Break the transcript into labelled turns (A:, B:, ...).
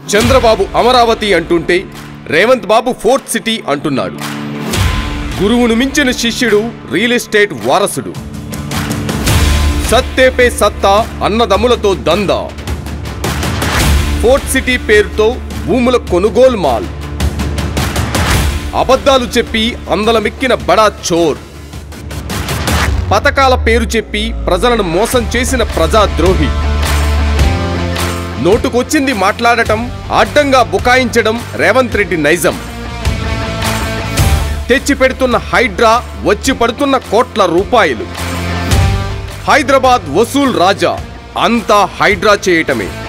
A: చంద్రబాబు అమరావతి అంటుంటే రేవంత్ బాబు fourth city అంటున్నాడు గురువును మించిన శిష్యుడు రియల్ ఎస్టేట్ వారసుడు సత్తేపే సత్తా అన్నదమ్ములతో దందా ఫోర్త్ సిటీ పేరుతో భూముల కొనుగోలు మాల్ అబద్ధాలు చెప్పి అందలమెక్కిన బడా చోర్ పథకాల పేరు చెప్పి ప్రజలను మోసం చేసిన ప్రజాద్రోహి నోటుకొచ్చింది మాట్లాడటం అడ్డంగా బుకాయించడం రేవంత్ రెడ్డి నైజం తెచ్చి పెడుతున్న హైడ్రా వచ్చి పడుతున్న కోట్ల రూపాయలు హైదరాబాద్ వసూల్ రాజా అంతా హైడ్రా చేయటమే